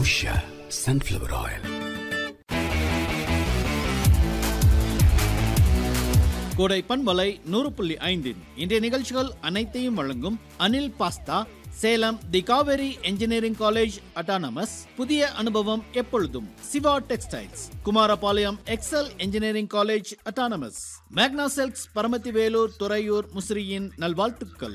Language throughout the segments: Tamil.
உஷா சன்ஃப்ளவர் ஆயில் கோடை பண்பலை நூறு புள்ளி ஐந்தின் இன்றைய நிகழ்ச்சிகள் அனைத்தையும் வழங்கும் Anil pasta Salem the Kaveri engineering college autonomous புதிய அனுபவம் எப்பொழுதும் Siva textiles Kumarapalayam Excel engineering college autonomous மேக்னா செல்க்ஸ் பரமத்தி வேலூர் துறையூர் முசிறியின் நல்வாழ்த்துக்கள்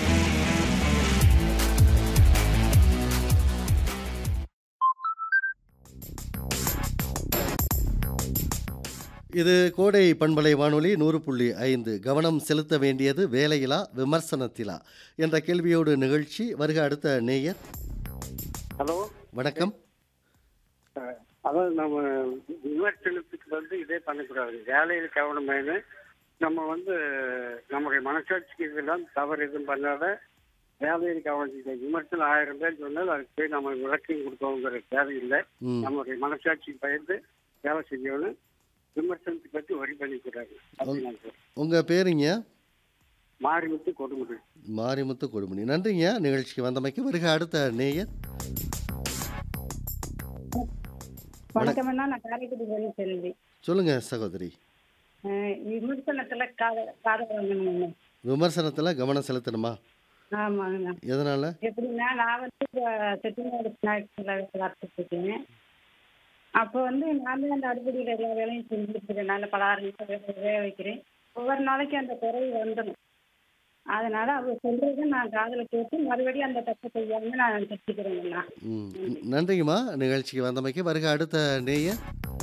இது கோடை பண்பலை வானொலி நூறு புள்ளி ஐந்து கவனம் செலுத்த வேண்டியது வேலையிலா விமர்சனத்திலா என்ற கேள்வியோடு நிகழ்ச்சி வருக அடுத்த நேயர் ஹலோ வணக்கம் அஹ், அதாவது நம்ம விமர்சனத்துக்கு வந்து இதே பண்ணக்கூடாது வேலையில் கவனம் வேணும் நம்ம வந்து நம்முடைய மனசாட்சிக்கு இதெல்லாம் தவறு எதுவும் பண்ணாத வேலையில் கவனிச்சு விமர்சனம் ஆயிரம் பேர் சொன்னால் அதுக்கு போய் நம்ம விளக்கம் கொடுக்கோங்கிற தேவையில்லை ம் நம்முடைய மனசாட்சிக்கு பயந்து வேலை செய்யணும் விமர்சனத்தை பற்றி வரி பண்ணிக்கூடாது அப்படின்னு நான் சொல்றேன். உங்கள் பேருங்க மாறிமுத்து கொடுமுடி மாரிமுத்து கொடுமணி நன்றிங்க நிகழ்ச்சிக்கு வந்தமைக்கு வருக அடுத்த நேயர் வணக்கம் அண்ணா நான் காரைக்குடி வேலை செல்வி சொல்லுங்க சகோதரி அஹ் விமர்சனத்துல காத காத வாங்கணும் விமர்சனத்தில் கவனம் செலுத்தணுமா ஆமாங்கண்ணா எதனால எப்படின்னா நான் வந்து செட்டிநாடு ஸ்நாக்ஸில் வளர்த்துட்டு இருக்கேன் அப்போ வந்து நான் தான் அந்த அடுப்படியில் எல்லா வேலையும் செஞ்சுட்டு இருக்கேன் நல்ல பலகாரம் வேக வேக வைக்கிறேன் ஒவ்வொரு நாளைக்கு அந்த குறை வந்துடும் அதனால அவங்க சொல்றதை நான் காதில் கேட்டு மறுபடியும் அந்த தப்பை செய்யாம நான் தச்சுக்கிறேங்கண்ணா ம் நன்றிங்கம்மா நிகழ்ச்சிக்கு வந்தமைக்கு வருக அடுத்த நேயர்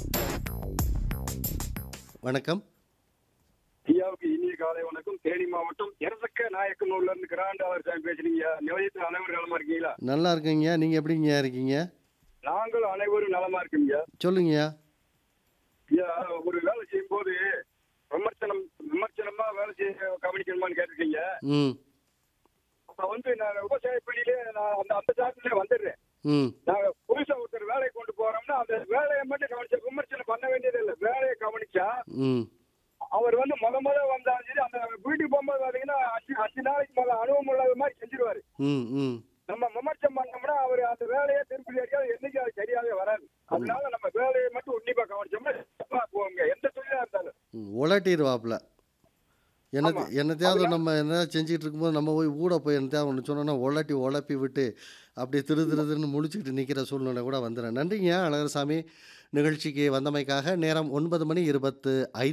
வணக்கம் ஐயாவுக்கு இனிய காலை வணக்கம் தேனி மாவட்டம் எரசக்க நாயக்கனூர்ல இருந்து கிராண்டாளர் சாமி பேசுறீங்க நிலையத்தில் அனைவரும் நலமா இருக்கீங்களா நல்லா இருக்கீங்க நீங்கள் எப்படிங்க இருக்கீங்க நாங்கள் அனைவரும் நலமா இருக்கீங்க சொல்லுங்க ஐயா ஒரு வேலை செய்யும் போது விமர்சனம் விமர்சனமா வேலை செய்ய கவனிக்கணுமான்னு கேட்டிருக்கீங்க ம் அப்ப வந்து நான் விவசாய பணியிலே நான் அந்த அந்த சாட்டிலே வந்துடுறேன் ம் நாங்க புதுசா ஒருத்தர் வேலையை கொண்டு போறோம்னா அந்த வேலையை மட்டும் கவனிச்சா விமர்சனம் பண்ண வேண்டியது இல்லை வேலையை கவனிச்சா ம் அவர் வந்து முத முத வந்தாலும் சரி அந்த வீட்டுக்கு போகும்போது பாத்தீங்கன்னா அஞ்சு அஞ்சு நாளைக்கு முதல்ல அனுபவம் இல்லாத மாதிரி செஞ்சிருவாரு ம் ம் நம்ம விமர்சனம் பண்ணோம்னா அவர் அந்த வேலையை திருப்பி அடிக்காது என்னைக்கு அது சரியாவே வராது அதனால நம்ம வேலையை மட்டும் உன்னிப்பா கவனிச்சோம்னா தப்பா போங்க எந்த தொழிலா இருந்தாலும் ம், உலட்டிடுவாப்புல என்ன ஆமா. என்னத்தையாவது நம்ம என்ன செஞ்சுட்டு இருக்கும்போது நம்ம போய் ஊட போய் என்னத்தையாவது ஒன்று சொன்னோன்னா உலட்டி உழப்பி விட்டு அப்படி திரு திருன்னு முழிச்சுக்கிட்டு நிற்கிற சூழ்நிலை கூட வந்துடும் நன்றிங்க அழகர்சாமி நிகழ்ச்சிக்கு வந்தமைக்காக நேரம் ஒன்பது மணி இருபத்து ஐந்து